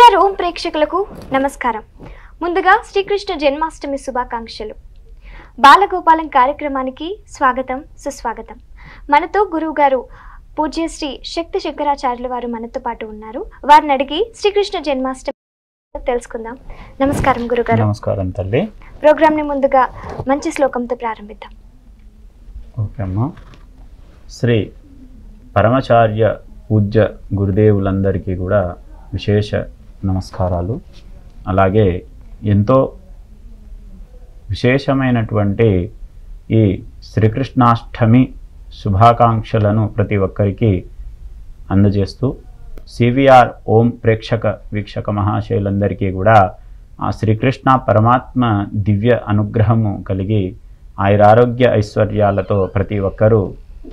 CVR ఓం ప్రేక్షకులకు నమస్కారం ముందుగా శ్రీకృష్ణ జన్మాష్టమి శుభాకాంక్షలు బాలగోపాలం కార్యక్రమానికి స్వాగతం సుస్వాగతం మనతో గురువు గారు పూజ్య శ్రీ శక్తి శంకరాచార్యుల వారు మనతో పాటు ఉన్నారు వారిని అడిగి శ్రీకృష్ణ జన్మాష్టమి తెలుసుకుందాం నమస్కారం గురుగారు నమస్కారం తల్లి ప్రోగ్రామ్ని ముందుగా మంచి శ్లోకంతో ప్రారంభిద్దాం ఓకే అమ్మా శ్రీ పరమాచార్య పూజ్య గురుదేవులందరికీ కూడా విశేష నమస్కారాలు అలాగే ఎంతో విశేషమైనటువంటి ఈ శ్రీకృష్ణాష్టమి శుభాకాంక్షలను ప్రతి ఒక్కరికి అందజేస్తూ సివిఆర్ ఓం ప్రేక్షక వీక్షక మహాశయులందరికీ కూడా ఆ శ్రీకృష్ణ పరమాత్మ దివ్య అనుగ్రహము కలిగి ఆయురారోగ్య ఐశ్వర్యాలతో ప్రతి ఒక్కరూ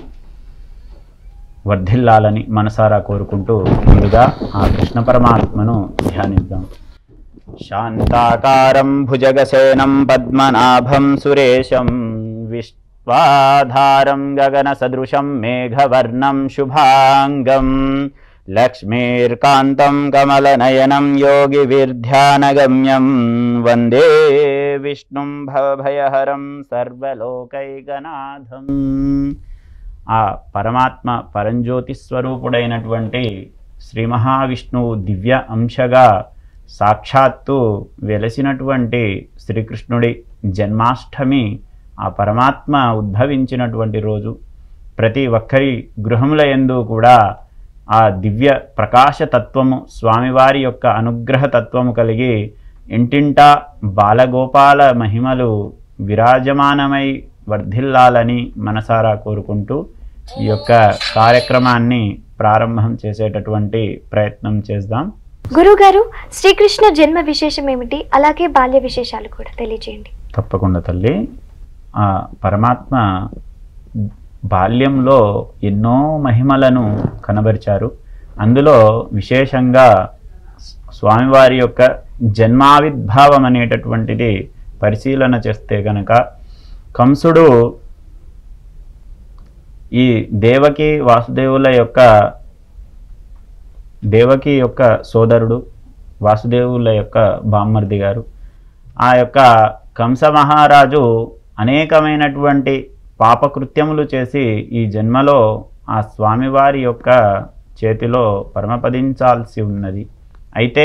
వర్ధిల్లాలని మనసారా కోరుకుంటూ ముందుగా ఆ కృష్ణ పరమాత్మను ధ్యానిద్దాం శాంతాకారం భుజగసేనం పద్మనాభం సురేశం విశ్వాధారం గగన సదృశం మేఘవర్ణం శుభాంగం లక్ష్మీర్కాంతం కమలనయనం యోగి విర్ధ్యానగమ్యం వందే విష్ణుం భవభయహరం సర్వలోకైకనాథం ఆ పరమాత్మ పరంజ్యోతి స్వరూపుడైనటువంటి శ్రీ మహావిష్ణువు దివ్య అంశగా సాక్షాత్తు వెలసినటువంటి శ్రీకృష్ణుడి జన్మాష్టమి ఆ పరమాత్మ ఉద్భవించినటువంటి రోజు ప్రతి ఒక్కరి గృహముల యందు కూడా ఆ దివ్య ప్రకాశ తత్వము స్వామివారి యొక్క అనుగ్రహ తత్వము కలిగి ఇంటింటా బాలగోపాల మహిమలు విరాజమానమై వర్ధిల్లాలని మనసారా కోరుకుంటూ ఈ యొక్క కార్యక్రమాన్ని ప్రారంభం చేసేటటువంటి ప్రయత్నం చేద్దాం గురుగారు శ్రీకృష్ణ జన్మ విశేషం ఏమిటి అలాగే బాల్య విశేషాలు కూడా తెలియజేయండి తప్పకుండా తల్లి ఆ పరమాత్మ బాల్యంలో ఎన్నో మహిమలను కనబరిచారు అందులో విశేషంగా స్వామివారి యొక్క జన్మావిర్భావం అనేటటువంటిది పరిశీలన చేస్తే గనక కంసుడు ఈ దేవకి వాసుదేవుల యొక్క దేవకి యొక్క సోదరుడు వాసుదేవుల యొక్క బామ్మర్ది గారు ఆ యొక్క కంస మహారాజు అనేకమైనటువంటి పాపకృత్యములు చేసి ఈ జన్మలో ఆ స్వామివారి యొక్క చేతిలో పరమపదించాల్సి ఉన్నది అయితే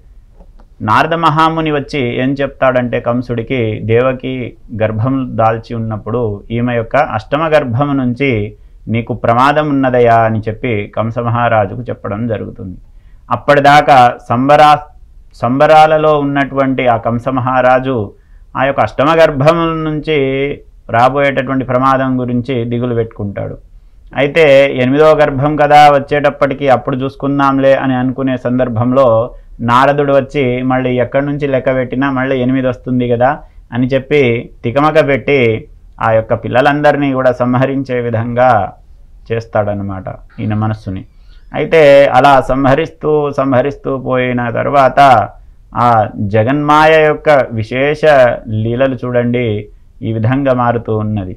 నారద మహాముని వచ్చి ఏం చెప్తాడంటే కంసుడికి దేవకి గర్భం దాల్చి ఉన్నప్పుడు ఈమె యొక్క అష్టమ గర్భము నుంచి నీకు ప్రమాదం ఉన్నదయా అని చెప్పి కంస మహారాజుకు చెప్పడం జరుగుతుంది అప్పటిదాకా సంబరా సంబరాలలో ఉన్నటువంటి ఆ కంస మహారాజు ఆ యొక్క అష్టమ గర్భం నుంచి రాబోయేటటువంటి ప్రమాదం గురించి దిగులు పెట్టుకుంటాడు అయితే ఎనిమిదవ గర్భం కదా వచ్చేటప్పటికి అప్పుడు చూసుకుందాంలే అని అనుకునే సందర్భంలో నారదుడు వచ్చి మళ్ళీ ఎక్కడి నుంచి లెక్క పెట్టినా మళ్ళీ ఎనిమిది వస్తుంది కదా అని చెప్పి తికమక పెట్టి ఆ యొక్క పిల్లలందరినీ కూడా సంహరించే విధంగా చేస్తాడనమాట ఈయన మనస్సుని అయితే అలా సంహరిస్తూ సంహరిస్తూ పోయిన తర్వాత ఆ జగన్మాయ యొక్క విశేష లీలలు చూడండి ఈ విధంగా మారుతూ ఉన్నది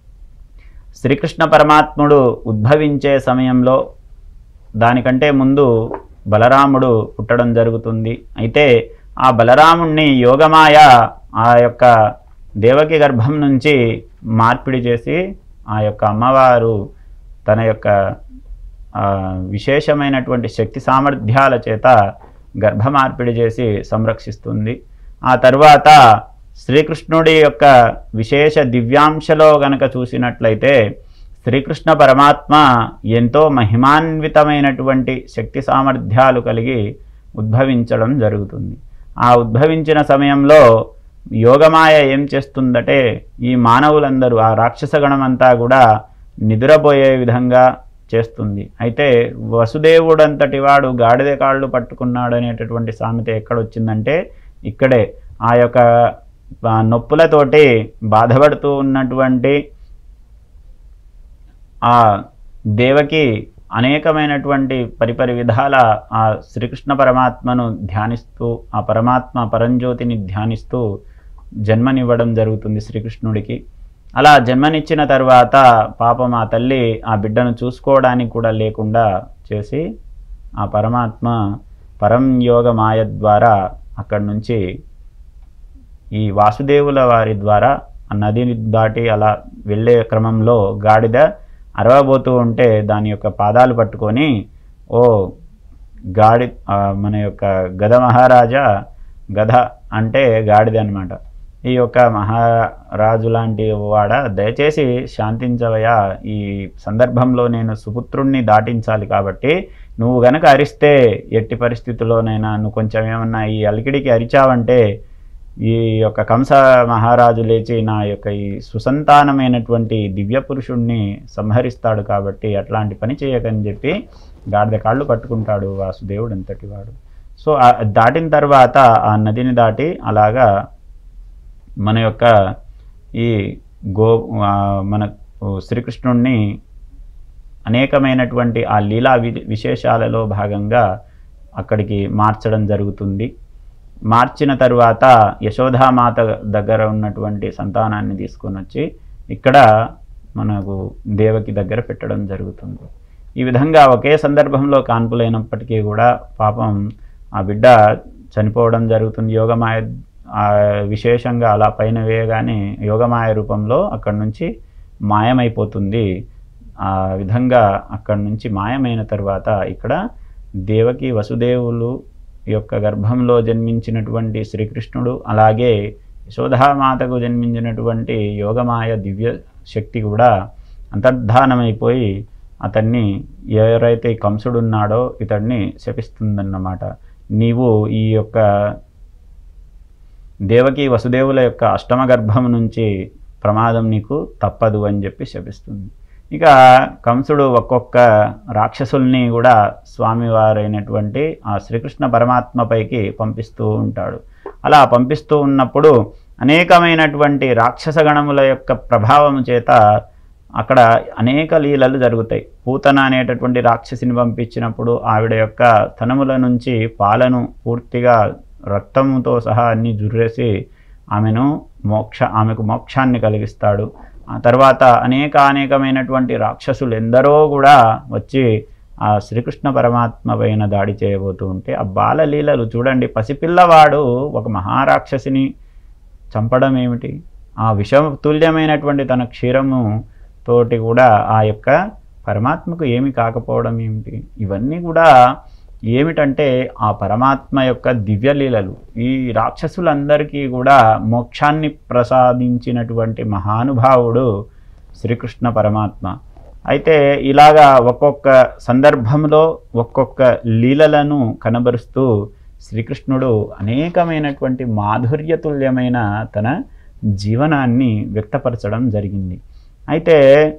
శ్రీకృష్ణ పరమాత్ముడు ఉద్భవించే సమయంలో దానికంటే ముందు బలరాముడు పుట్టడం జరుగుతుంది అయితే ఆ బలరాముణ్ణి యోగమాయ ఆ యొక్క దేవకి గర్భం నుంచి మార్పిడి చేసి ఆ యొక్క అమ్మవారు తన యొక్క ఆ, విశేషమైనటువంటి శక్తి సామర్థ్యాల చేత గర్భ మార్పిడి చేసి సంరక్షిస్తుంది ఆ తర్వాత శ్రీకృష్ణుడి యొక్క విశేష దివ్యాంశలో గనక చూసినట్లయితే శ్రీకృష్ణ పరమాత్మ ఎంతో మహిమాన్వితమైనటువంటి శక్తి సామర్థ్యాలు కలిగి ఉద్భవించడం జరుగుతుంది ఆ ఉద్భవించిన సమయంలో యోగమాయ ఏం చేస్తుందంటే ఈ మానవులందరూ ఆ రాక్షస గణమంతా కూడా నిద్రపోయే విధంగా చేస్తుంది అయితే వసుదేవుడంతటి వాడు గాడిద కాళ్ళు పట్టుకున్నాడు అనేటటువంటి సామెత ఎక్కడొచ్చిందంటే ఇక్కడే ఆ యొక్క ఆ, నొప్పులతోటి బాధపడుతూ ఉన్నటువంటి ఆ దేవకి అనేకమైనటువంటి పరిపరి విధాల ఆ శ్రీకృష్ణ పరమాత్మను ధ్యానిస్తూ ఆ పరమాత్మ పరంజ్యోతిని ధ్యానిస్తూ జన్మనివ్వడం జరుగుతుంది శ్రీకృష్ణుడికి అలా జన్మనిచ్చిన తర్వాత పాపం ఆ తల్లి ఆ బిడ్డను చూసుకోవడానికి కూడా లేకుండా చేసి ఆ పరమాత్మ పరం యోగ మాయ ద్వారా అక్కడి నుంచి ఈ వాసుదేవుల వారి ద్వారా ఆ నదిని దాటి అలా వెళ్ళే క్రమంలో గాడిద అరవబోతూ ఉంటే దాని యొక్క పాదాలు పట్టుకొని ఓ గాడి ఆ, మన యొక్క గద మహారాజా గధ అంటే గాడిద అన్నమాట ఈ యొక్క మహారాజు లాంటి వాడ దయచేసి శాంతించవయ్యా ఈ సందర్భంలో నేను సుపుత్రుణ్ణి దాటించాలి కాబట్టి నువ్వు గనక అరిస్తే ఎట్టి పరిస్థితుల్లోనైనా నువ్వు కొంచెం ఏమన్నా ఈ అలికిడికి అరిచావంటే ఈ యొక్క కంస మహారాజు లేచి నా యొక్క ఈ సుసంతానమైనటువంటి దివ్య పురుషుణ్ణి సంహరిస్తాడు కాబట్టి అట్లాంటి పని చేయకని చెప్పి గాడిద కాళ్ళు పట్టుకుంటాడు వాసుదేవుడు అంతటి వాడు సో ఆ దాటిన తర్వాత ఆ నదిని దాటి అలాగా మన యొక్క ఈ గో ఆ, మన శ్రీకృష్ణుణ్ణి అనేకమైనటువంటి ఆ లీలా వి- విశేషాలలో భాగంగా అక్కడికి మార్చడం జరుగుతుంది మార్చిన తరువాత యశోధామాత దగ్గర ఉన్నటువంటి సంతానాన్ని తీసుకొని వచ్చి ఇక్కడ మనకు దేవకి దగ్గర పెట్టడం జరుగుతుంది ఈ విధంగా ఒకే సందర్భంలో కాన్పులైనప్పటికీ కూడా పాపం ఆ బిడ్డ చనిపోవడం జరుగుతుంది యోగమాయ ఆ విశేషంగా అలా పైన వేయగానే యోగమాయ రూపంలో అక్కడి నుంచి మాయమైపోతుంది ఆ విధంగా అక్కడి నుంచి మాయమైన తర్వాత ఇక్కడ దేవకి వసుదేవులు యొక్క గర్భంలో జన్మించినటువంటి శ్రీకృష్ణుడు అలాగే యశోధామాతకు జన్మించినటువంటి యోగమాయ దివ్య శక్తి కూడా అంతర్ధానమైపోయి అతన్ని ఎవరైతే ఈ కంసుడు ఉన్నాడో ఇతడిని శపిస్తుందన్నమాట నీవు ఈ యొక్క దేవకి వసుదేవుల యొక్క అష్టమ గర్భం నుంచి ప్రమాదం నీకు తప్పదు అని చెప్పి శపిస్తుంది ఇక కంసుడు ఒక్కొక్క రాక్షసుల్ని కూడా స్వామివారైనటువంటి ఆ శ్రీకృష్ణ పరమాత్మపైకి పంపిస్తూ ఉంటాడు అలా పంపిస్తూ ఉన్నప్పుడు అనేకమైనటువంటి రాక్షస గణముల యొక్క ప్రభావం చేత అక్కడ అనేక లీలలు జరుగుతాయి పూతన అనేటటువంటి రాక్షసిని పంపించినప్పుడు ఆవిడ యొక్క తనముల నుంచి పాలను పూర్తిగా రక్తముతో సహా అన్ని జుర్రేసి ఆమెను మోక్ష ఆమెకు మోక్షాన్ని కలిగిస్తాడు ఆ తర్వాత అనేక అనేకమైనటువంటి రాక్షసులు ఎందరో కూడా వచ్చి ఆ శ్రీకృష్ణ పరమాత్మ పైన దాడి చేయబోతూ ఉంటే ఆ బాలలీలలు చూడండి పసిపిల్లవాడు ఒక మహారాక్షసిని చంపడం ఏమిటి ఆ విషతుల్యమైనటువంటి తన క్షీరము తోటి కూడా ఆ యొక్క పరమాత్మకు ఏమి కాకపోవడం ఏమిటి ఇవన్నీ కూడా ఏమిటంటే ఆ పరమాత్మ యొక్క దివ్యలీలలు ఈ రాక్షసులందరికీ కూడా మోక్షాన్ని ప్రసాదించినటువంటి మహానుభావుడు శ్రీకృష్ణ పరమాత్మ అయితే ఇలాగా ఒక్కొక్క సందర్భంలో ఒక్కొక్క లీలలను కనబరుస్తూ శ్రీకృష్ణుడు అనేకమైనటువంటి మాధుర్యతుల్యమైన తన జీవనాన్ని వ్యక్తపరచడం జరిగింది అయితే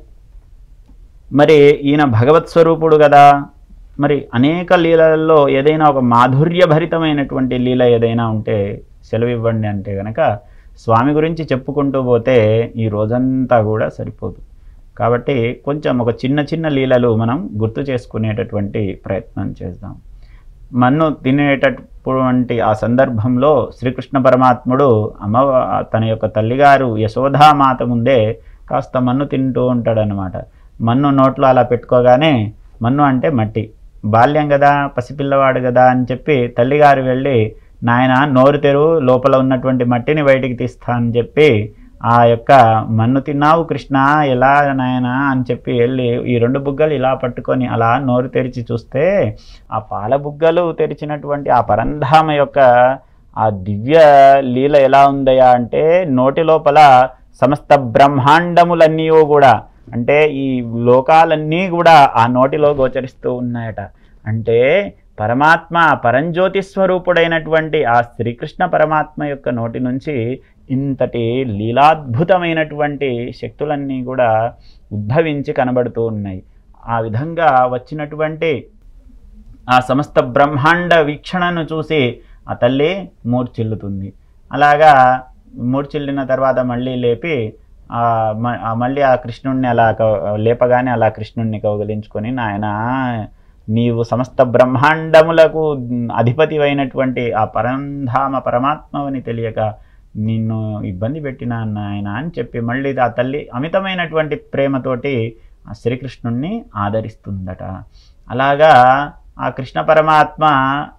మరి ఈయన భగవత్ స్వరూపుడు కదా మరి అనేక లీలలలో ఏదైనా ఒక మాధుర్యభరితమైనటువంటి లీల ఏదైనా ఉంటే సెలవు ఇవ్వండి అంటే కనుక స్వామి గురించి చెప్పుకుంటూ పోతే ఈ రోజంతా కూడా సరిపోదు కాబట్టి కొంచెం ఒక చిన్న చిన్న లీలలు మనం గుర్తు చేసుకునేటటువంటి ప్రయత్నం చేద్దాం మన్ను తినేటటువంటి ఆ సందర్భంలో శ్రీకృష్ణ పరమాత్ముడు అమ్మ తన యొక్క తల్లిగారు యశోధామాత ముందే కాస్త మన్ను తింటూ ఉంటాడనమాట మన్ను నోట్లో అలా పెట్టుకోగానే మన్ను అంటే మట్టి బాల్యం కదా పసిపిల్లవాడు కదా అని చెప్పి తల్లిగారు వెళ్ళి నాయన నోరు తెరువు లోపల ఉన్నటువంటి మట్టిని బయటికి తీస్తా అని చెప్పి ఆ యొక్క మన్ను తిన్నావు కృష్ణ ఎలా నాయన అని చెప్పి వెళ్ళి ఈ రెండు బుగ్గలు ఇలా పట్టుకొని అలా నోరు తెరిచి చూస్తే ఆ పాల బుగ్గలు తెరిచినటువంటి ఆ పరంధామ యొక్క ఆ దివ్య లీల ఎలా ఉందయా అంటే నోటి లోపల సమస్త బ్రహ్మాండములన్నీ కూడా అంటే ఈ లోకాలన్నీ కూడా ఆ నోటిలో గోచరిస్తూ ఉన్నాయట అంటే పరమాత్మ పరంజ్యోతి స్వరూపుడైనటువంటి ఆ శ్రీకృష్ణ పరమాత్మ యొక్క నోటి నుంచి ఇంతటి లీలాద్భుతమైనటువంటి శక్తులన్నీ కూడా ఉద్భవించి కనబడుతూ ఉన్నాయి ఆ విధంగా వచ్చినటువంటి ఆ సమస్త బ్రహ్మాండ వీక్షణను చూసి ఆ తల్లి మూర్చిల్లుతుంది అలాగా మూర్చిల్లిన తర్వాత మళ్ళీ లేపి ఆ మ- ఆ మళ్ళీ ఆ కృష్ణుణ్ణి అలా కౌ- లేపగానే అలా కృష్ణుణ్ణి కౌగలించుకొని నాయన నీవు సమస్త బ్రహ్మాండములకు అధిపతి అయినటువంటి ఆ పరంధామ పరమాత్మవని తెలియక నిన్ను ఇబ్బంది పెట్టిన నాయన అని చెప్పి మళ్ళీ ఆ తల్లి అమితమైనటువంటి ప్రేమతోటి ఆ శ్రీకృష్ణుణ్ణి ఆదరిస్తుందట అలాగా ఆ కృష్ణ పరమాత్మ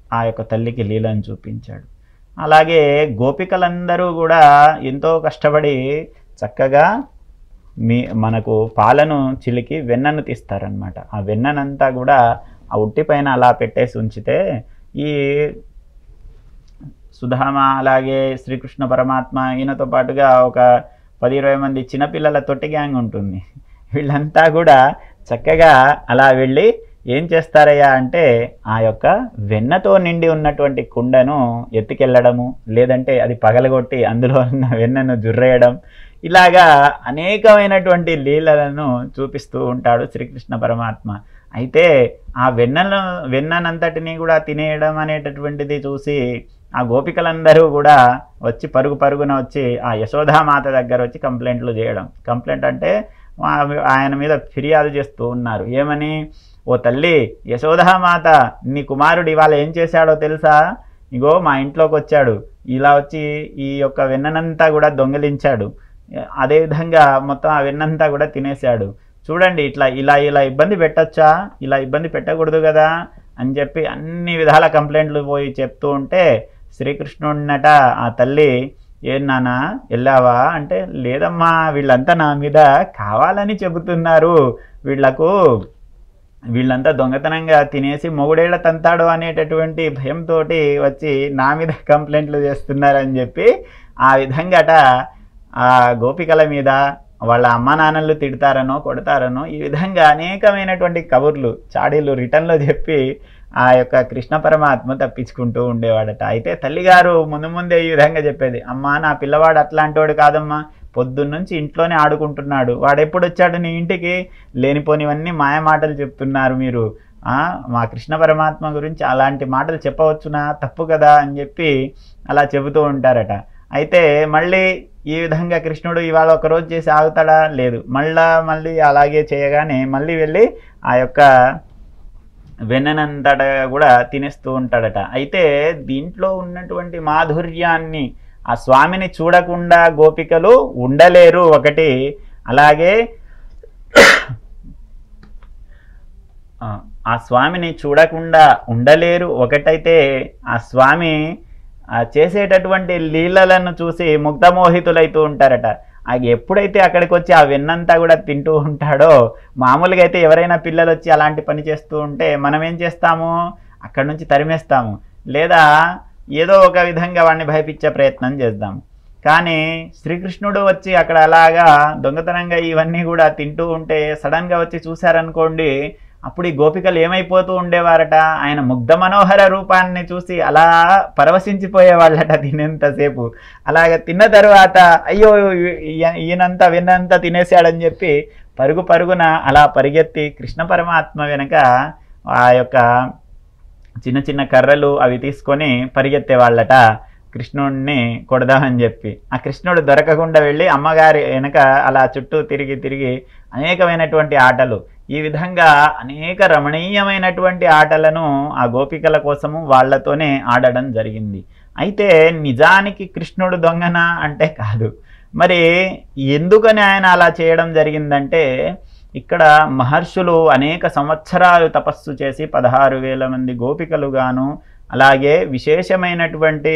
ఆ యొక్క తల్లికి లీలను చూపించాడు అలాగే గోపికలందరూ కూడా ఎంతో కష్టపడి చక్కగా మీ మనకు పాలను చిలికి వెన్నను తీస్తారనమాట ఆ వెన్ననంతా కూడా ఆ ఉట్టి పైన అలా పెట్టేసి ఉంచితే ఈ సుధామ అలాగే శ్రీకృష్ణ పరమాత్మ ఈయనతో పాటుగా ఒక పది ఇరవై మంది చిన్నపిల్లల తొట్టి గ్యాంగ్ ఉంటుంది వీళ్ళంతా కూడా చక్కగా అలా వెళ్ళి ఏం చేస్తారయ్యా అంటే ఆ యొక్క వెన్నతో నిండి ఉన్నటువంటి కుండను ఎత్తుకెళ్ళడము లేదంటే అది పగలగొట్టి అందులో ఉన్న వెన్నను జుర్రేయడం ఇలాగా అనేకమైనటువంటి లీలలను చూపిస్తూ ఉంటాడు శ్రీకృష్ణ పరమాత్మ అయితే ఆ వెన్నను వెన్ననంతటినీ కూడా తినేయడం అనేటటువంటిది చూసి ఆ గోపికలందరూ కూడా వచ్చి పరుగు పరుగున వచ్చి ఆ యశోదామాత దగ్గర వచ్చి కంప్లైంట్లు చేయడం కంప్లైంట్ అంటే ఆ- ఆయన మీద ఫిర్యాదు చేస్తూ ఉన్నారు ఏమని ఓ తల్లి యశోదామాత నీ కుమారుడు ఇవాళ ఏం చేశాడో తెలుసా ఇగో మా ఇంట్లోకి వచ్చాడు ఇలా వచ్చి ఈ యొక్క వెన్ననంతా కూడా దొంగిలించాడు అదేవిధంగా మొత్తం ఆ వెన్నంతా కూడా తినేశాడు చూడండి ఇట్లా ఇలా ఇలా ఇబ్బంది పెట్టచ్చా ఇలా ఇబ్బంది పెట్టకూడదు కదా అని చెప్పి అన్ని విధాల కంప్లైంట్లు పోయి చెప్తూ ఉంటే శ్రీకృష్ణుడినట ఆ తల్లి ఏం నాన్న వెళ్ళావా అంటే లేదమ్మా వీళ్ళంతా నా మీద కావాలని చెబుతున్నారు వీళ్ళకు వీళ్ళంతా దొంగతనంగా తినేసి మొగుడేళ్ళ తంతాడు అనేటటువంటి భయంతో వచ్చి నా మీద కంప్లైంట్లు చేస్తున్నారని చెప్పి ఆ విధంగాట ఆ గోపికల మీద వాళ్ళ అమ్మా నాన్నలు తిడతారనో కొడతారనో ఈ విధంగా అనేకమైనటువంటి కబుర్లు చాడీలు రిటర్న్లో చెప్పి ఆ యొక్క కృష్ణ పరమాత్మ తప్పించుకుంటూ ఉండేవాడట అయితే తల్లిగారు ముందు ముందే ఈ విధంగా చెప్పేది అమ్మా నా పిల్లవాడు అట్లాంటోడు కాదమ్మా పొద్దున్నుంచి ఇంట్లోనే ఆడుకుంటున్నాడు వాడు ఎప్పుడు వచ్చాడు నీ ఇంటికి లేనిపోనివన్నీ మాయ మాటలు చెప్తున్నారు మీరు ఆ, మా కృష్ణ పరమాత్మ గురించి అలాంటి మాటలు చెప్పవచ్చునా తప్పు కదా అని చెప్పి అలా చెబుతూ ఉంటారట అయితే మళ్ళీ ఈ విధంగా కృష్ణుడు ఇవాళ ఒక రోజు చేసి ఆగుతాడా లేదు మళ్ళా మళ్ళీ అలాగే చేయగానే మళ్ళీ వెళ్ళి ఆ యొక్క వెన్ననంతట కూడా తినేస్తూ ఉంటాడట అయితే దీంట్లో ఉన్నటువంటి మాధుర్యాన్ని ఆ స్వామిని చూడకుండా గోపికలు ఉండలేరు ఒకటి అలాగే ఆ, ఆ స్వామిని చూడకుండా ఉండలేరు ఒకటైతే ఆ స్వామి ఆ చేసేటటువంటి లీలలను చూసి ముగ్ధమోహితులైతూ ఉంటారట ఆ ఎప్పుడైతే అక్కడికి వచ్చి ఆ వెన్నంతా కూడా తింటూ ఉంటాడో మామూలుగా అయితే ఎవరైనా పిల్లలు వచ్చి అలాంటి పని చేస్తూ ఉంటే మనం ఏం చేస్తాము అక్కడి నుంచి తరిమేస్తాము లేదా ఏదో ఒక విధంగా వాడిని భయపించే ప్రయత్నం చేద్దాం కానీ శ్రీకృష్ణుడు వచ్చి అక్కడ అలాగా దొంగతనంగా ఇవన్నీ కూడా తింటూ ఉంటే సడన్గా వచ్చి చూశారనుకోండి అప్పుడు ఈ గోపికలు ఏమైపోతూ ఉండేవారట ఆయన ముగ్ధ మనోహర రూపాన్ని చూసి అలా పరవశించిపోయేవాళ్ళట తినేంతసేపు అలాగ తిన్న తర్వాత అయ్యో ఈయ- ఈయనంతా విన్నంతా తినేశాడని చెప్పి పరుగు పరుగున అలా పరిగెత్తి కృష్ణ పరమాత్మ వెనక ఆ యొక్క చిన్న చిన్న కర్రలు అవి తీసుకొని పరిగెత్తేవాళ్ళట కృష్ణుడిని కొడదామని చెప్పి ఆ కృష్ణుడు దొరకకుండా వెళ్ళి అమ్మగారి వెనక అలా చుట్టూ తిరిగి తిరిగి అనేకమైనటువంటి ఆటలు ఈ విధంగా అనేక రమణీయమైనటువంటి ఆటలను ఆ గోపికల కోసము వాళ్ళతోనే ఆడడం జరిగింది అయితే నిజానికి కృష్ణుడు దొంగన అంటే కాదు మరి ఎందుకని ఆయన అలా చేయడం జరిగిందంటే ఇక్కడ మహర్షులు అనేక సంవత్సరాలు తపస్సు చేసి పదహారు వేల మంది గోపికలుగాను అలాగే విశేషమైనటువంటి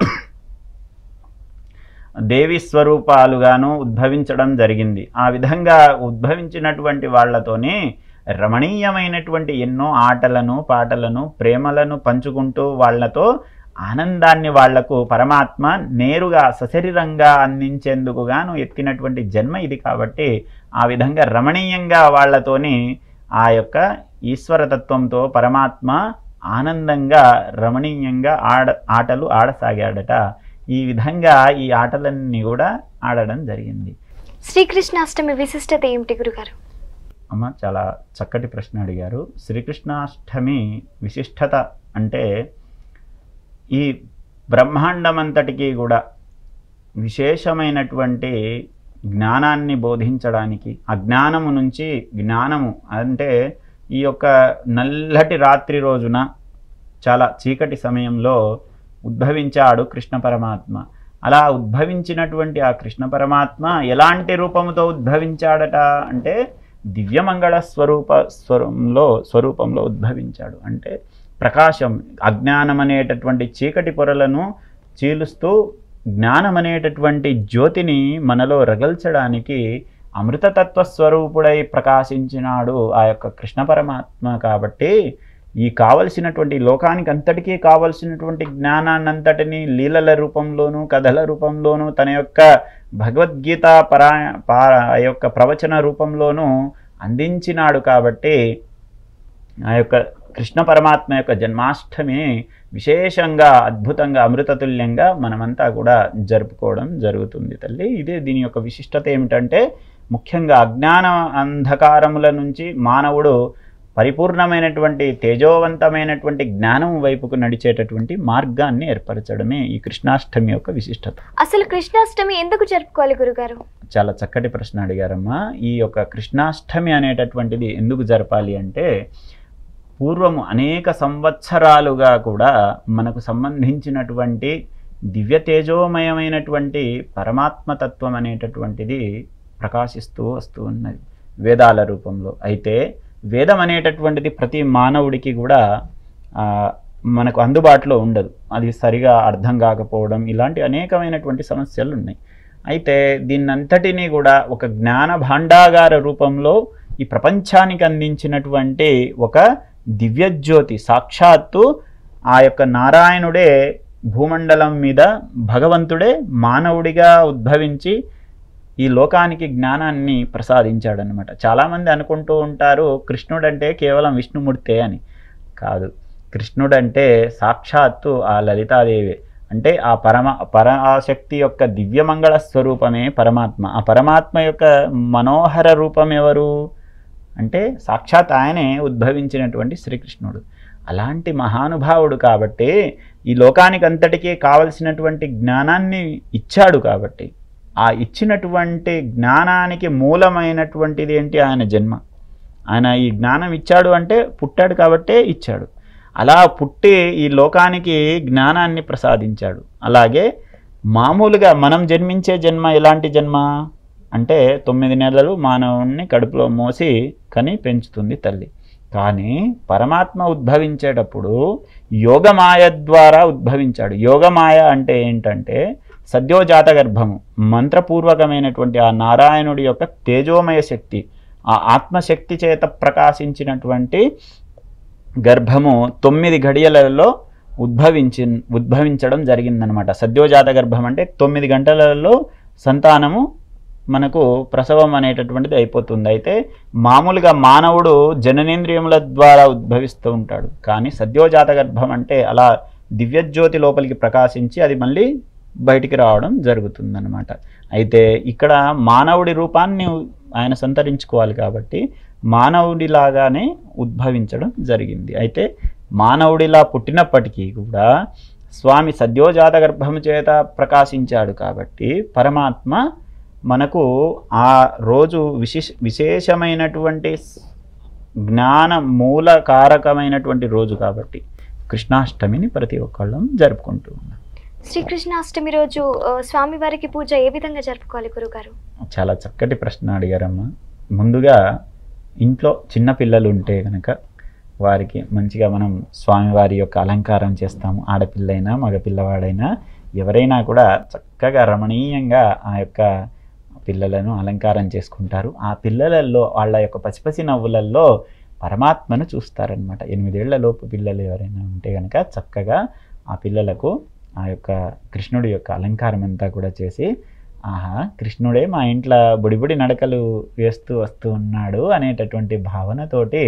దేవి స్వరూపాలుగాను ఉద్భవించడం జరిగింది ఆ విధంగా ఉద్భవించినటువంటి వాళ్ళతోనే రమణీయమైనటువంటి ఎన్నో ఆటలను పాటలను ప్రేమలను పంచుకుంటూ వాళ్ళతో ఆనందాన్ని వాళ్లకు పరమాత్మ నేరుగా సశరీరంగా అందించేందుకు గాను ఎత్తినటువంటి జన్మ ఇది కాబట్టి ఆ విధంగా రమణీయంగా వాళ్ళతోని ఆ యొక్క ఈశ్వరతత్వంతో పరమాత్మ ఆనందంగా రమణీయంగా ఆడ ఆటలు ఆడసాగాడట ఈ విధంగా ఈ ఆటలన్నీ కూడా ఆడడం జరిగింది శ్రీకృష్ణాష్టమి విశిష్టత ఏమిటి గురుగారు అమ్మ చాలా చక్కటి ప్రశ్న అడిగారు శ్రీకృష్ణాష్టమి విశిష్టత అంటే ఈ బ్రహ్మాండమంతటికీ కూడా విశేషమైనటువంటి జ్ఞానాన్ని బోధించడానికి అజ్ఞానము నుంచి జ్ఞానము అంటే ఈ యొక్క నల్లటి రాత్రి రోజున చాలా చీకటి సమయంలో ఉద్భవించాడు కృష్ణ పరమాత్మ అలా ఉద్భవించినటువంటి ఆ కృష్ణ పరమాత్మ ఎలాంటి రూపముతో ఉద్భవించాడట అంటే దివ్యమంగళ స్వరూప స్వరంలో స్వరూపంలో ఉద్భవించాడు అంటే ప్రకాశం అజ్ఞానం అనేటటువంటి చీకటి పొరలను చీలుస్తూ జ్ఞానం అనేటటువంటి జ్యోతిని మనలో రగల్చడానికి అమృతతత్వ స్వరూపుడై ప్రకాశించినాడు ఆ యొక్క కృష్ణ పరమాత్మ కాబట్టి ఈ కావలసినటువంటి లోకానికి అంతటికీ కావలసినటువంటి జ్ఞానాన్నంతటిని లీలల రూపంలోనూ కథల రూపంలోనూ తన యొక్క భగవద్గీత పరా పా ఆ యొక్క ప్రవచన రూపంలోనూ అందించినాడు కాబట్టి ఆ యొక్క కృష్ణ పరమాత్మ యొక్క జన్మాష్టమి విశేషంగా అద్భుతంగా అమృతతుల్యంగా మనమంతా కూడా జరుపుకోవడం జరుగుతుంది తల్లి ఇదే దీని యొక్క విశిష్టత ఏమిటంటే ముఖ్యంగా అజ్ఞాన అంధకారముల నుంచి మానవుడు పరిపూర్ణమైనటువంటి తేజోవంతమైనటువంటి జ్ఞానం వైపుకు నడిచేటటువంటి మార్గాన్ని ఏర్పరచడమే ఈ కృష్ణాష్టమి యొక్క విశిష్టత అసలు కృష్ణాష్టమి ఎందుకు జరుపుకోవాలి గురుగారు చాలా చక్కటి ప్రశ్న అడిగారమ్మా ఈ యొక్క కృష్ణాష్టమి అనేటటువంటిది ఎందుకు జరపాలి అంటే పూర్వము అనేక సంవత్సరాలుగా కూడా మనకు సంబంధించినటువంటి దివ్య తేజోమయమైనటువంటి పరమాత్మతత్వం అనేటటువంటిది ప్రకాశిస్తూ వస్తూ ఉన్నది వేదాల రూపంలో అయితే వేదం అనేటటువంటిది ప్రతి మానవుడికి కూడా ఆ, మనకు అందుబాటులో ఉండదు అది సరిగా అర్థం కాకపోవడం ఇలాంటి అనేకమైనటువంటి సమస్యలు ఉన్నాయి అయితే దీన్నంతటినీ కూడా ఒక జ్ఞాన భాండాగార రూపంలో ఈ ప్రపంచానికి అందించినటువంటి ఒక దివ్యజ్యోతి సాక్షాత్తు ఆ యొక్క నారాయణుడే భూమండలం మీద భగవంతుడే మానవుడిగా ఉద్భవించి ఈ లోకానికి జ్ఞానాన్ని ప్రసాదించాడనమాట చాలామంది అనుకుంటూ ఉంటారు కృష్ణుడంటే కేవలం విష్ణుమూర్తే అని కాదు కృష్ణుడంటే సాక్షాత్తు ఆ లలితాదేవి అంటే ఆ పరమ పరాశక్తి యొక్క దివ్యమంగళ స్వరూపమే పరమాత్మ ఆ పరమాత్మ యొక్క మనోహర రూపం ఎవరు అంటే సాక్షాత్ ఆయనే ఉద్భవించినటువంటి శ్రీకృష్ణుడు అలాంటి మహానుభావుడు కాబట్టి ఈ లోకానికి అంతటికీ కావలసినటువంటి జ్ఞానాన్ని ఇచ్చాడు కాబట్టి ఆ ఇచ్చినటువంటి జ్ఞానానికి మూలమైనటువంటిది ఏంటి ఆయన జన్మ ఆయన ఈ జ్ఞానం ఇచ్చాడు అంటే పుట్టాడు కాబట్టే ఇచ్చాడు అలా పుట్టి ఈ లోకానికి జ్ఞానాన్ని ప్రసాదించాడు అలాగే మామూలుగా మనం జన్మించే జన్మ ఎలాంటి జన్మ అంటే తొమ్మిది నెలలు మానవుణ్ణి కడుపులో మోసి కని పెంచుతుంది తల్లి కానీ పరమాత్మ ఉద్భవించేటప్పుడు యోగమాయ ద్వారా ఉద్భవించాడు యోగమాయ అంటే ఏంటంటే సద్యోజాత గర్భము మంత్రపూర్వకమైనటువంటి ఆ నారాయణుడి యొక్క తేజోమయ శక్తి ఆ ఆత్మశక్తి చేత ప్రకాశించినటువంటి గర్భము తొమ్మిది ఘడియలలో ఉద్భవించి ఉద్భవించడం జరిగిందనమాట సద్యోజాత గర్భం అంటే తొమ్మిది గంటలలో సంతానము మనకు ప్రసవం అనేటటువంటిది అయిపోతుంది అయితే మామూలుగా మానవుడు జననేంద్రియముల ద్వారా ఉద్భవిస్తూ ఉంటాడు కానీ సద్యోజాత గర్భం అంటే అలా దివ్యజ్యోతి లోపలికి ప్రకాశించి అది మళ్ళీ బయటికి రావడం జరుగుతుందన్నమాట అయితే ఇక్కడ మానవుడి రూపాన్ని ఆయన సంతరించుకోవాలి కాబట్టి మానవుడిలాగానే ఉద్భవించడం జరిగింది అయితే మానవుడిలా పుట్టినప్పటికీ కూడా స్వామి సద్యోజాత గర్భము చేత ప్రకాశించాడు కాబట్టి పరమాత్మ మనకు ఆ రోజు విశేష విశేషమైనటువంటి జ్ఞాన మూలకారకమైనటువంటి రోజు కాబట్టి కృష్ణాష్టమిని ప్రతి ఒక్కళ్ళం జరుపుకుంటూ ఉన్నాం శ్రీకృష్ణాష్టమి రోజు ఆ, స్వామివారికి పూజ ఏ విధంగా జరుపుకోవాలి గురుగారు చాలా చక్కటి ప్రశ్న అడిగారమ్మా ముందుగా ఇంట్లో చిన్న పిల్లలు ఉంటే కనుక వారికి మంచిగా మనం స్వామివారి యొక్క అలంకారం చేస్తాము ఆడపిల్లైనా మగపిల్లవాడైనా ఎవరైనా కూడా చక్కగా రమణీయంగా ఆ యొక్క పిల్లలను అలంకారం చేసుకుంటారు ఆ పిల్లలలో వాళ్ళ యొక్క పసిపసి నవ్వులలో పరమాత్మను చూస్తారనమాట ఎనిమిదేళ్ల లోపు పిల్లలు ఎవరైనా ఉంటే కనుక చక్కగా ఆ పిల్లలకు ఆ యొక్క కృష్ణుడి యొక్క అలంకారం అంతా కూడా చేసి ఆహా కృష్ణుడే మా ఇంట్లో బుడిబుడి నడకలు వేస్తూ వస్తూ ఉన్నాడు అనేటటువంటి భావనతోటి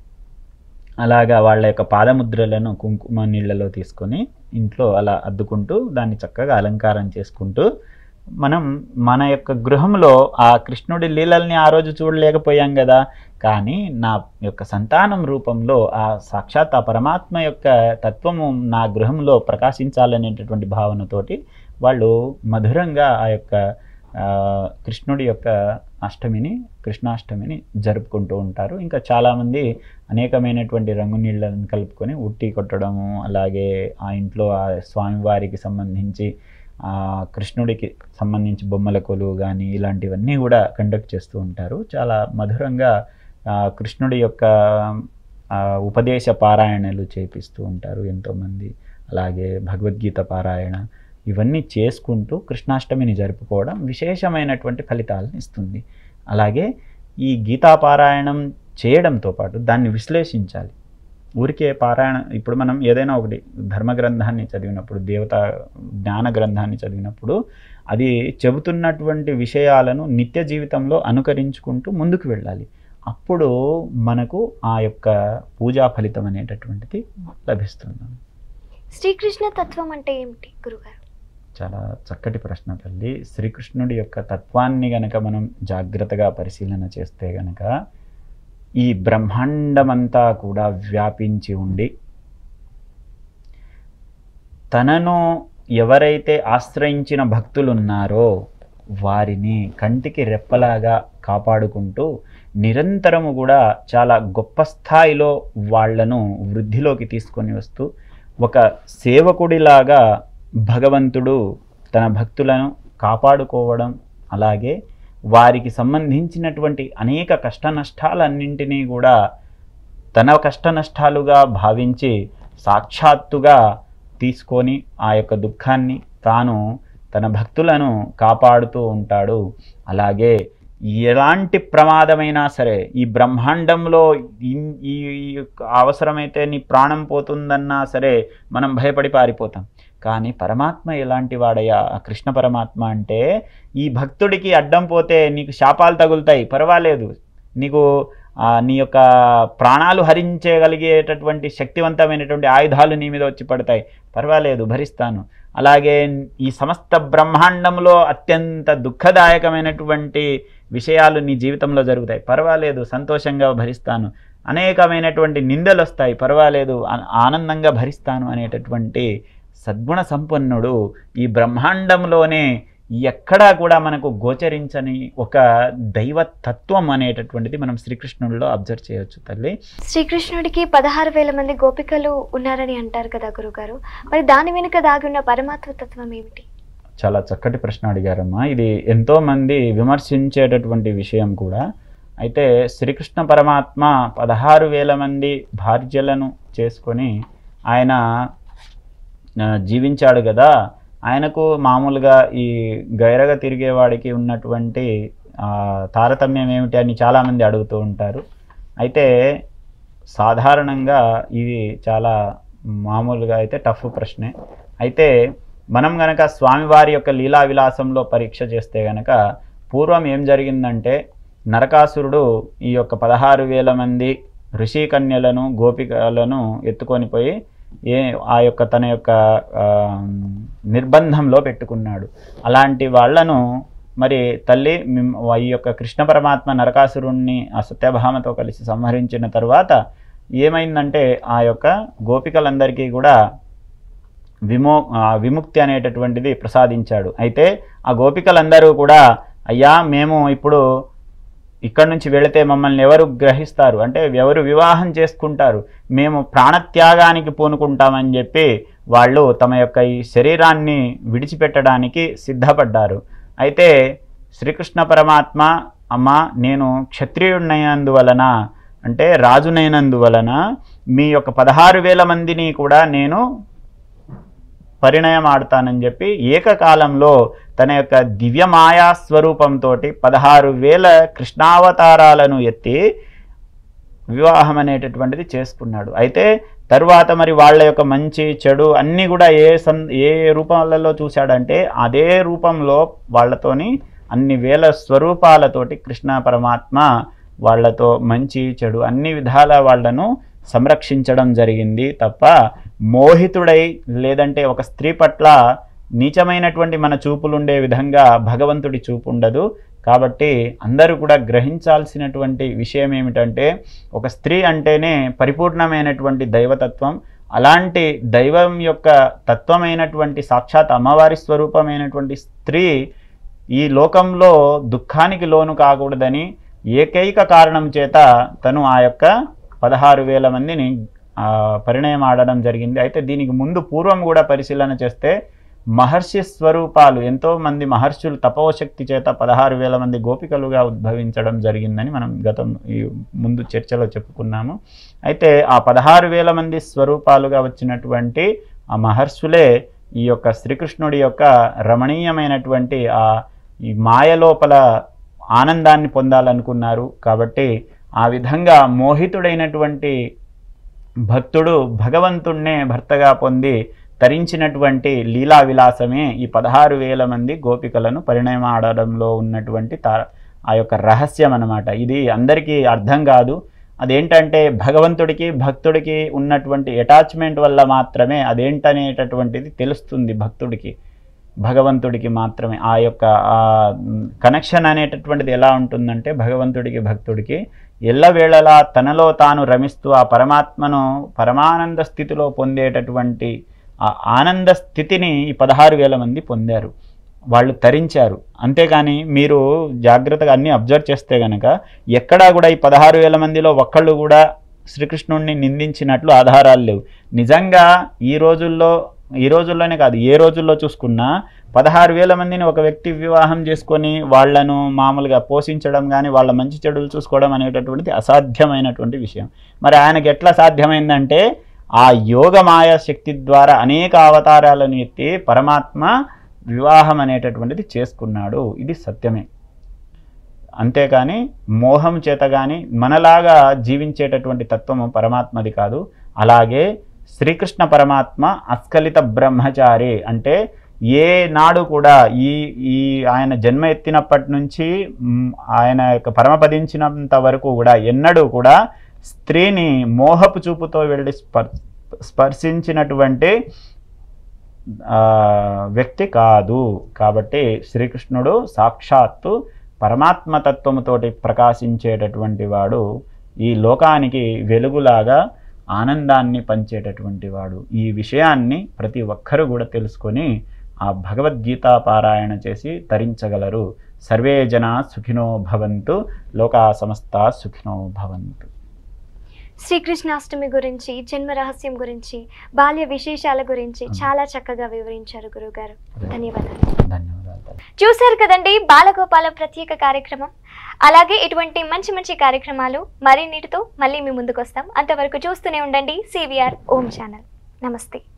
అలాగా వాళ్ళ యొక్క పాదముద్రలను కుంకుమ నీళ్ళలో తీసుకొని ఇంట్లో అలా అద్దుకుంటూ దాన్ని చక్కగా అలంకారం చేసుకుంటూ మనం మన యొక్క గృహంలో ఆ కృష్ణుడి లీలల్ని ఆ రోజు చూడలేకపోయాం కదా కానీ నా యొక్క సంతానం రూపంలో ఆ సాక్షాత్ ఆ పరమాత్మ యొక్క తత్వము నా గృహంలో ప్రకాశించాలనేటటువంటి భావనతోటి వాళ్ళు మధురంగా ఆ యొక్క ఆ, కృష్ణుడి యొక్క అష్టమిని కృష్ణాష్టమిని జరుపుకుంటూ ఉంటారు ఇంకా చాలామంది అనేకమైనటువంటి రంగు నీళ్ళని కలుపుకొని ఉట్టి కొట్టడము అలాగే ఆ ఇంట్లో ఆ స్వామివారికి సంబంధించి ఆ కృష్ణుడికి సంబంధించి బొమ్మల కొలువు కానీ ఇలాంటివన్నీ కూడా కండక్ట్ చేస్తూ ఉంటారు చాలా మధురంగా ఆ కృష్ణుడి యొక్క ఆ, ఉపదేశ పారాయణలు చేపిస్తూ ఉంటారు ఎంతోమంది అలాగే భగవద్గీత పారాయణ ఇవన్నీ చేసుకుంటూ కృష్ణాష్టమిని జరుపుకోవడం విశేషమైనటువంటి ఫలితాలను ఇస్తుంది అలాగే ఈ గీతా పారాయణం చేయడంతో పాటు దాన్ని విశ్లేషించాలి ఊరికే పారాయణ ఇప్పుడు మనం ఏదైనా ఒకటి ధర్మ గ్రంథాన్ని చదివినప్పుడు దేవత జ్ఞాన గ్రంథాన్ని చదివినప్పుడు అది చెబుతున్నటువంటి విషయాలను నిత్య జీవితంలో అనుకరించుకుంటూ ముందుకు వెళ్ళాలి అప్పుడు మనకు ఆ యొక్క పూజా ఫలితం అనేటటువంటిది లభిస్తుంది శ్రీకృష్ణ తత్వం అంటే ఏమిటి గురుగారు చాలా చక్కటి ప్రశ్న తల్లి శ్రీకృష్ణుడి యొక్క తత్వాన్ని గనక మనం జాగ్రత్తగా పరిశీలన చేస్తే గనక ఈ బ్రహ్మాండమంతా కూడా వ్యాపించి ఉండి తనను ఎవరైతే ఆశ్రయించిన భక్తులున్నారో వారిని కంటికి రెప్పలాగా కాపాడుకుంటూ నిరంతరము కూడా చాలా గొప్ప స్థాయిలో వాళ్ళను వృద్ధిలోకి తీసుకొని వస్తూ ఒక సేవకుడిలాగా భగవంతుడు తన భక్తులను కాపాడుకోవడం అలాగే వారికి సంబంధించినటువంటి అనేక కష్ట నష్టాలన్నింటినీ కూడా తన కష్ట నష్టాలుగా భావించి సాక్షాత్తుగా తీసుకొని ఆ యొక్క దుఃఖాన్ని తాను తన భక్తులను కాపాడుతూ ఉంటాడు అలాగే ఎలాంటి ప్రమాదమైనా సరే ఈ బ్రహ్మాండంలో ఇన్- ఈ ఈ యొక్క అవసరమైతే నీ ప్రాణం పోతుందన్నా సరే మనం భయపడి పారిపోతాం కానీ పరమాత్మ ఎలాంటి వాడయ్యా ఆ కృష్ణ పరమాత్మ అంటే ఈ భక్తుడికి అడ్డం పోతే నీకు శాపాలు తగులుతాయి పర్వాలేదు నీకు ఆ, నీ యొక్క ప్రాణాలు హరించగలిగేటటువంటి శక్తివంతమైనటువంటి ఆయుధాలు నీ మీద వచ్చి పడతాయి పర్వాలేదు భరిస్తాను అలాగే ఈ సమస్త బ్రహ్మాండంలో అత్యంత దుఃఖదాయకమైనటువంటి విషయాలు నీ జీవితంలో జరుగుతాయి పర్వాలేదు సంతోషంగా భరిస్తాను అనేకమైనటువంటి నిందలు వస్తాయి పర్వాలేదు ఆ- ఆనందంగా భరిస్తాను అనేటటువంటి సద్గుణ సంపన్నుడు ఈ బ్రహ్మాండంలోనే ఎక్కడా కూడా మనకు గోచరించని ఒక దైవతత్వం అనేటటువంటిది మనం శ్రీకృష్ణుడిలో అబ్జర్వ్ చేయొచ్చు తల్లి శ్రీకృష్ణుడికి పదహారు వేల మంది గోపికలు ఉన్నారని అంటారు కదా గురుగారు మరి దాని వెనుక దాగి ఉన్న పరమాత్మ తత్వం ఏమిటి చాలా చక్కటి ప్రశ్న అడిగారమ్మా ఇది ఎంతో మంది విమర్శించేటటువంటి విషయం కూడా అయితే శ్రీకృష్ణ పరమాత్మ పదహారు వేల మంది భార్యలను చేసుకొని ఆయన ఆ, జీవించాడు కదా ఆయనకు మామూలుగా ఈ గైరగా తిరిగేవాడికి ఉన్నటువంటి ఆ, తారతమ్యం ఏమిటి అని చాలామంది అడుగుతూ ఉంటారు అయితే సాధారణంగా ఇది చాలా మామూలుగా అయితే టఫ్ ప్రశ్నే అయితే మనం గనక స్వామివారి యొక్క లీలా విలాసంలో పరీక్ష చేస్తే గనక పూర్వం ఏం జరిగిందంటే నరకాసురుడు ఈ యొక్క పదహారు వేల మంది ఋషికన్యలను గోపికలను ఎత్తుకొని పోయి ఏ ఆ యొక్క తన యొక్క ఆ, నిర్బంధంలో పెట్టుకున్నాడు అలాంటి వాళ్ళను మరి తల్లి మిమ్- ఈ యొక్క కృష్ణ పరమాత్మ నరకాసురుణ్ణి ఆ సత్యభామతో కలిసి సంహరించిన తర్వాత ఏమైందంటే ఆ యొక్క గోపికలందరికీ కూడా విమో ఆ విముక్తి అనేటటువంటిది ప్రసాదించాడు అయితే ఆ గోపికలందరూ కూడా అయ్యా మేము ఇప్పుడు ఇక్కడ నుంచి వెళితే మమ్మల్ని ఎవరు గ్రహిస్తారు అంటే ఎవరు వివాహం చేసుకుంటారు మేము ప్రాణత్యాగానికి పూనుకుంటామని చెప్పి వాళ్ళు తమ యొక్క ఈ శరీరాన్ని విడిచిపెట్టడానికి సిద్ధపడ్డారు అయితే శ్రీకృష్ణ పరమాత్మ అమ్మ నేను క్షత్రియుడినైనందువలన అంటే రాజునైనందువలన మీ యొక్క పదహారు వేల మందిని కూడా నేను పరిణయం ఆడతానని చెప్పి ఏకకాలంలో తన యొక్క దివ్య మాయా స్వరూపంతో పదహారు వేల కృష్ణావతారాలను ఎత్తి వివాహం అనేటటువంటిది చేసుకున్నాడు అయితే తరువాత మరి వాళ్ళ యొక్క మంచి చెడు అన్నీ కూడా ఏ సం ఏ రూపాలలో చూశాడంటే అదే రూపంలో వాళ్ళతోని అన్ని వేల స్వరూపాలతోటి కృష్ణ పరమాత్మ వాళ్ళతో మంచి చెడు అన్ని విధాల వాళ్ళను సంరక్షించడం జరిగింది తప్ప మోహితుడై లేదంటే ఒక స్త్రీ పట్ల నీచమైనటువంటి మన చూపులుండే విధంగా భగవంతుడి చూపు ఉండదు కాబట్టి అందరూ కూడా గ్రహించాల్సినటువంటి విషయం ఏమిటంటే ఒక స్త్రీ అంటేనే పరిపూర్ణమైనటువంటి దైవతత్వం అలాంటి దైవం యొక్క తత్వమైనటువంటి సాక్షాత్ అమ్మవారి స్వరూపమైనటువంటి స్త్రీ ఈ లోకంలో దుఃఖానికి లోను కాకూడదని ఏకైక కారణం చేత తను ఆ యొక్క పదహారు వేల మందిని ఆ, పరిణయం ఆడడం జరిగింది అయితే దీనికి ముందు పూర్వం కూడా పరిశీలన చేస్తే మహర్షి స్వరూపాలు ఎంతో మంది మహర్షులు తపోశక్తి చేత పదహారు వేల మంది గోపికలుగా ఉద్భవించడం జరిగిందని మనం గతం ఈ ముందు చర్చలో చెప్పుకున్నాము అయితే ఆ పదహారు వేల మంది స్వరూపాలుగా వచ్చినటువంటి ఆ మహర్షులే ఈ యొక్క శ్రీకృష్ణుడి యొక్క రమణీయమైనటువంటి ఆ ఈ మాయ లోపల ఆనందాన్ని పొందాలనుకున్నారు కాబట్టి ఆ విధంగా మోహితుడైనటువంటి భక్తుడు భగవంతుణ్ణే భర్తగా పొంది తరించినటువంటి లీలా విలాసమే ఈ పదహారు వేల మంది గోపికలను పరిణయమాడడంలో ఉన్నటువంటి తా ఆ యొక్క రహస్యం అన్నమాట ఇది అందరికీ అర్థం కాదు అదేంటంటే భగవంతుడికి భక్తుడికి ఉన్నటువంటి అటాచ్మెంట్ వల్ల మాత్రమే అదేంటనేటటువంటిది తెలుస్తుంది భక్తుడికి భగవంతుడికి మాత్రమే ఆ యొక్క ఆ కనెక్షన్ అనేటటువంటిది ఎలా ఉంటుందంటే భగవంతుడికి భక్తుడికి ఎల్లవేళలా తనలో తాను రమిస్తూ ఆ పరమాత్మను పరమానంద స్థితిలో పొందేటటువంటి ఆ ఆనంద స్థితిని ఈ పదహారు వేల మంది పొందారు వాళ్ళు తరించారు అంతేగాని మీరు జాగ్రత్తగా అన్నీ అబ్జర్వ్ చేస్తే గనక ఎక్కడా కూడా ఈ పదహారు వేల మందిలో ఒక్కళ్ళు కూడా శ్రీకృష్ణుడిని నిందించినట్లు ఆధారాలు లేవు నిజంగా ఈ రోజుల్లో ఈ రోజుల్లోనే కాదు ఏ రోజుల్లో చూసుకున్నా పదహారు వేల మందిని ఒక వ్యక్తి వివాహం చేసుకొని వాళ్ళను మామూలుగా పోషించడం కానీ వాళ్ళ మంచి చెడులు చూసుకోవడం అనేటటువంటిది అసాధ్యమైనటువంటి విషయం మరి ఆయనకి ఎట్లా సాధ్యమైందంటే ఆ యోగ మాయా శక్తి ద్వారా అనేక అవతారాలను ఎత్తి పరమాత్మ వివాహం అనేటటువంటిది చేసుకున్నాడు ఇది సత్యమే అంతేకాని మోహం చేత కానీ మనలాగా జీవించేటటువంటి తత్వము పరమాత్మది కాదు అలాగే శ్రీకృష్ణ పరమాత్మ అస్ఖలిత బ్రహ్మచారి అంటే ఏ నాడు కూడా ఈ ఈ ఆయన జన్మ ఎత్తినప్పటి నుంచి మ్, ఆయన యొక్క పరమపదించినంత వరకు కూడా ఎన్నడూ కూడా స్త్రీని మోహపు చూపుతో వెళ్ళి స్పర్ స్పర్శించినటువంటి ఆ, వ్యక్తి కాదు కాబట్టి శ్రీకృష్ణుడు సాక్షాత్తు పరమాత్మతత్వముతోటి ప్రకాశించేటటువంటి వాడు ఈ లోకానికి వెలుగులాగా ఆనందాన్ని పంచేటటువంటి వాడు ఈ విషయాన్ని ప్రతి ఒక్కరూ కూడా తెలుసుకొని ఆ భగవద్గీత పారాయణ చేసి తరించగలరు సర్వే జన సుఖినో భవంతు లోకా సమస్త సుఖినో భవంతు శ్రీకృష్ణాష్టమి గురించి జన్మ రహస్యం గురించి బాల్య విశేషాల గురించి చాలా చక్కగా వివరించారు గురుగారు ధన్యవాదాలు ధన్యవాదాలు చూశారు కదండి బాలగోపాల ప్రత్యేక కార్యక్రమం అలాగే ఇటువంటి మంచి మంచి కార్యక్రమాలు మరిన్నిటితో మళ్ళీ మీ ముందుకు వస్తాం అంతవరకు చూస్తూనే ఉండండి సివిఆర్ ఓం ఛానల్ నమస్తే